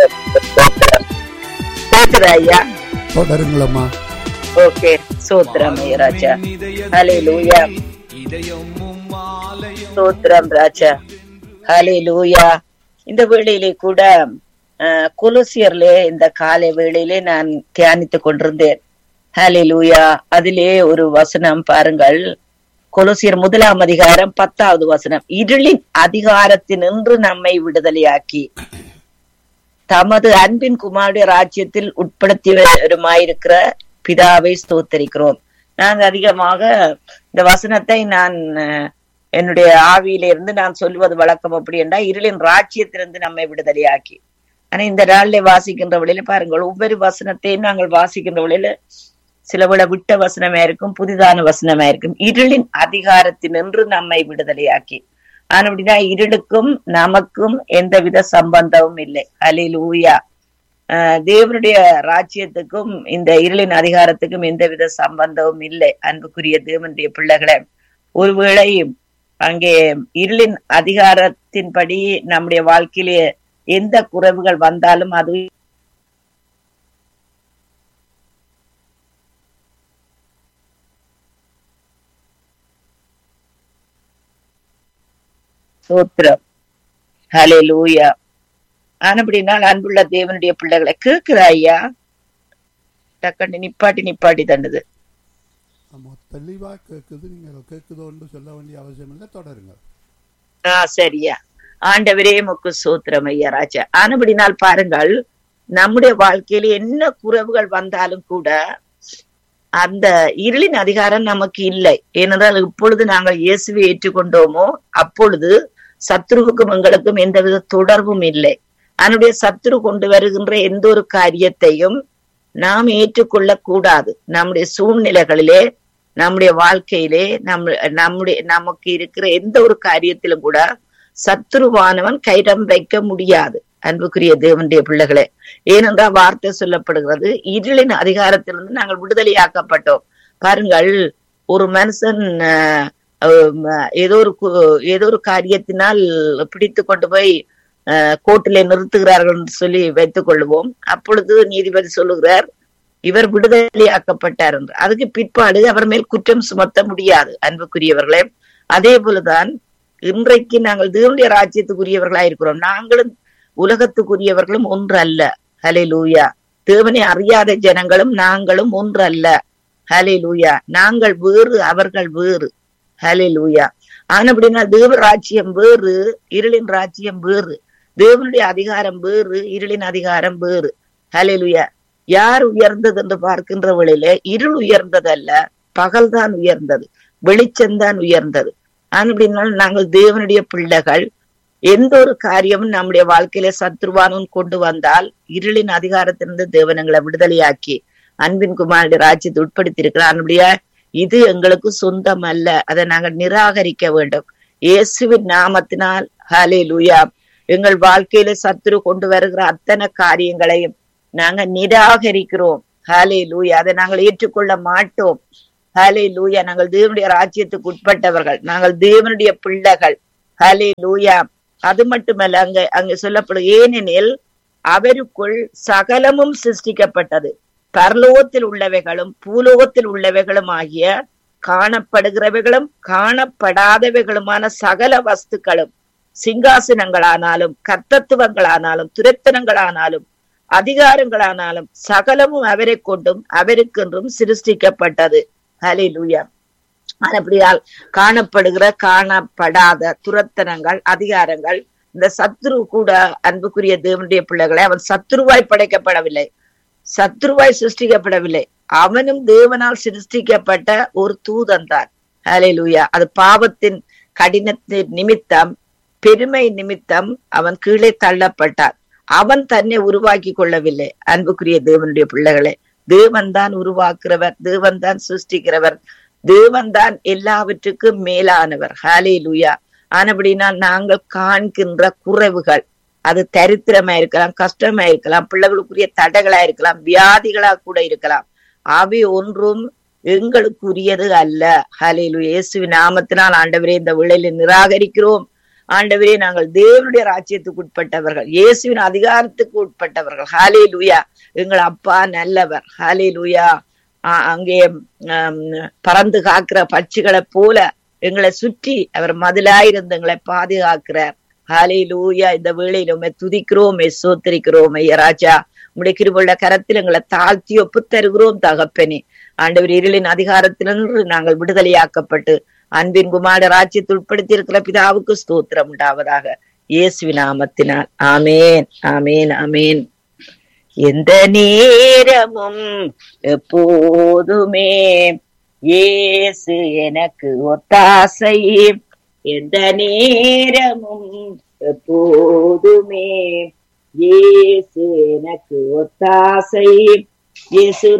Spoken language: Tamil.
கேக்குதா ஐயா தொடருங்களம்மா ஓகே சூத்திரம் ஐயா ராஜா ஹalleluya சூத்திரம் ராஜா ஹalleluya இந்த வேளையிலே கூட அஹ், கொலோசியர்லே இந்த காலை வேளையிலே நான் தியானித்துக் கொண்டிருந்தேன் ஹalleluya அதிலே ஒரு வசனம் பாருங்கள் கொலோசியர் முதலாம் அதிகாரம் பத்தாவது வசனம் இருளின் அதிகாரத்தினின்று நம்மை விடுதலையாக்கி தமது அன்பின் குமாருடைய ராஜ்யத்தில் உட்படுத்தியவருமாயிருக்கிற பிதாவை ஸ்தோத்தரிக்கிறோம் நான் அதிகமாக இந்த வசனத்தை நான் அஹ், என்னுடைய ஆவியிலிருந்து நான் சொல்லுவது வழக்கம் அப்படி என்றால் இருளின் ராஜ்யத்திலிருந்து நம்மை விடுதலையாக்கி ஆனா இந்த நாளிலே வாசிக்கின்ற வழியில பாருங்கள் ஒவ்வொரு வசனத்தையும் நாங்கள் வாசிக்கின்ற வழியில சில விட விட்ட வசனமா இருக்கும் புதிதான வசனமா இருக்கும் இருளின் அதிகாரத்தினின்று நம்மை விடுதலையாக்கி ஆனா அப்படின்னா இருளுக்கும் நமக்கும் எந்தவித சம்பந்தமும் இல்லை அலிலூயா தேவனுடைய ராஜ்யத்துக்கும் இந்த இருளின் அதிகாரத்துக்கும் எந்தவித சம்பந்தமும் இல்லை அன்புக்குரிய தேவனுடைய பிள்ளைகளை ஒருவேளை அங்கே இருளின் அதிகாரத்தின்படி நம்முடைய வாழ்க்கையிலே எந்த குறைவுகள் வந்தாலும் அது சோத்திரம் ஹலே லூயா ஆனப்படினால் அன்புள்ள தேவனுடைய பிள்ளைகளை கேக்குதா ஐயா டக்குன்னு நிப்பாட்டி நிப்பாட்டி தண்டுது ஆமா தெளிவா கேட்குது நீங்கள் கேட்குதோன்னு சொல்ல வேண்டிய அவசியம் இல்லை தொடருங்க ஆ சரியா ஆண்டவரே முக்கு சூத்திரம் ஐயா ராஜா ஆனபடினால் பாருங்கள் நம்முடைய வாழ்க்கையில என்ன குறைவுகள் வந்தாலும் கூட அந்த இருளின் அதிகாரம் நமக்கு இல்லை ஏனென்றால் இப்பொழுது நாங்கள் இயேசுவை ஏற்றுக்கொண்டோமோ அப்பொழுது சத்ருவுக்கும் எங்களுக்கும் எந்தவித தொடர்பும் இல்லை அதனுடைய சத்துரு கொண்டு வருகின்ற எந்த ஒரு காரியத்தையும் நாம் ஏற்றுக்கொள்ள கூடாது நம்முடைய சூழ்நிலைகளிலே நம்முடைய வாழ்க்கையிலே நம் நம்முடைய நமக்கு இருக்கிற எந்த ஒரு காரியத்திலும் கூட சத்துருவானவன் கைடம் வைக்க முடியாது அன்புக்குரிய தேவனுடைய பிள்ளைகளே ஏனென்றால் வார்த்தை சொல்லப்படுகிறது இருளின் அதிகாரத்திலிருந்து நாங்கள் விடுதலையாக்கப்பட்டோம் பாருங்கள் ஒரு மனுஷன் அஹ், அஹ், ஏதோ ஒரு கு- ஏதோ ஒரு காரியத்தினால் பிடித்து கொண்டு போய் அஹ், கோர்ட்டிலே நிறுத்துகிறார்கள் என்று சொல்லி வைத்துக் கொள்வோம் அப்பொழுது நீதிபதி சொல்லுகிறார் இவர் விடுதலையாக்கப்பட்டார் என்று அதுக்கு பிற்பாடு அவர் மேல் குற்றம் சுமத்த முடியாது அன்புக்குரியவர்களே அதே போலதான் இன்றைக்கு நாங்கள் தேவனுடைய ராஜ்யத்துக்குரியவர்களா இருக்கிறோம் நாங்களும் உலகத்துக்குரியவர்களும் ஒன்று அல்ல ஹலே லூயா தேவனை அறியாத ஜனங்களும் நாங்களும் ஒன்று அல்ல ஹலே லூயா நாங்கள் வேறு அவர்கள் வேறு ஹலே லூயா ஆனப்படினா தேவ ராஜ்யம் வேறு இருளின் ராஜ்யம் வேறு தேவனுடைய அதிகாரம் வேறு இருளின் அதிகாரம் வேறு ஹலே லூயா யார் உயர்ந்தது என்று பார்க்கின்ற வேளையில இருள் உயர்ந்ததல்ல பகல்தான் உயர்ந்தது வெளிச்சம்தான் உயர்ந்தது அப்படினால் நாங்கள் தேவனுடைய பிள்ளைகள் எந்த ஒரு காரியமும் நம்முடைய வாழ்க்கையில சத்ருவானும் கொண்டு வந்தால் இருளின் அதிகாரத்திலிருந்து தேவனங்களை விடுதலையாக்கி அன்பின் குமாரனுடைய ராஜ்யத்தை உட்படுத்தி இருக்கிறார் அப்படியா இது எங்களுக்கு சொந்தம் அல்ல அதை நாங்கள் நிராகரிக்க வேண்டும் இயேசுவின் நாமத்தினால் ஹலே லூயா எங்கள் வாழ்க்கையில சத்துரு கொண்டு வருகிற அத்தனை காரியங்களையும் நாங்க நிராகரிக்கிறோம் ஹலே லூயா அதை நாங்கள் ஏற்றுக்கொள்ள மாட்டோம் ஹலே லூயா நாங்கள் தேவனுடைய ராஜ்யத்துக்கு உட்பட்டவர்கள் நாங்கள் தேவனுடைய பிள்ளைகள் ஹலே லூயா அது மட்டுமல்ல அங்க அங்க சொல்லப்படும் ஏனெனில் அவருக்குள் சகலமும் சிருஷ்டிக்கப்பட்டது பரலோகத்தில் உள்ளவைகளும் பூலோகத்தில் உள்ளவைகளும் ஆகிய காணப்படுகிறவைகளும் காணப்படாதவைகளுமான சகல வஸ்துக்களும் சிங்காசனங்களானாலும் கர்த்தத்துவங்களானாலும் துரைத்தனங்களானாலும் அதிகாரங்களானாலும் சகலமும் அவரை கொண்டும் அவருக்கென்றும் சிருஷ்டிக்கப்பட்டது ஹலிலூயா அப்படியால் காணப்படுகிற காணப்படாத துரத்தனங்கள் அதிகாரங்கள் இந்த சத்ரு கூட அன்புக்குரிய தேவனுடைய பிள்ளைகளை அவன் சத்ருவாய் படைக்கப்படவில்லை சத்ருவாய் சிருஷ்டிக்கப்படவில்லை அவனும் தேவனால் சிருஷ்டிக்கப்பட்ட ஒரு தூதன் தான் ஹலிலூயா அது பாவத்தின் கடினத்தின் நிமித்தம் பெருமை நிமித்தம் அவன் கீழே தள்ளப்பட்டான் அவன் தன்னை உருவாக்கி கொள்ளவில்லை அன்புக்குரிய தேவனுடைய பிள்ளைகளே தேவன் தான் உருவாக்குறவர் தேவன் தான் சிருஷ்டிக்கிறவர் தேவன் தான் எல்லாவற்றுக்கும் மேலானவர் ஹாலே லூயா ஆனபடினால் நாங்கள் காண்கின்ற குறைவுகள் அது தரித்திரமா இருக்கலாம் கஷ்டமா இருக்கலாம் பிள்ளைகளுக்குரிய தடைகளா இருக்கலாம் வியாதிகளா கூட இருக்கலாம் அவை ஒன்றும் எங்களுக்குரியது அல்ல ஹலேலு இயேசுவின் நாமத்தினால் ஆண்டவரே இந்த விளையில நிராகரிக்கிறோம் ஆண்டவரே நாங்கள் தேவனுடைய ராஜ்யத்துக்கு உட்பட்டவர்கள் இயேசுவின் அதிகாரத்துக்கு உட்பட்டவர்கள் ஹாலே லூயா எங்கள் அப்பா நல்லவர் ஹாலே லூயா அங்கே பறந்து காக்கிற பட்சிகளை போல எங்களை சுற்றி அவர் மதிலாயிருந்து எங்களை பாதுகாக்கிறார் ஹாலே லூயா இந்த வேளையில் உண்மை துதிக்கிறோம் சோத்தரிக்கிறோம் ஐயா ராஜா உடைய கிருபுள்ள கரத்தில் எங்களை தாழ்த்தி ஒப்பு தருகிறோம் தகப்பனே ஆண்டவர் இருளின் அதிகாரத்திலிருந்து நாங்கள் விடுதலையாக்கப்பட்டு அன்பின் குமார ராஜ்யத்தை உட்படுத்தி இருக்கிற பிதாவுக்கு ஸ்தோத்திரம் உண்டாவதாக இயேசு நாமத்தினால் ஆமேன் ஆமேன் ஆமேன் எந்த நேரமும் எப்போதுமே இயேசு எனக்கு ஒத்தாசை எந்த நேரமும் எப்போதுமே இயேசு எனக்கு ஒத்தாசை இயேசு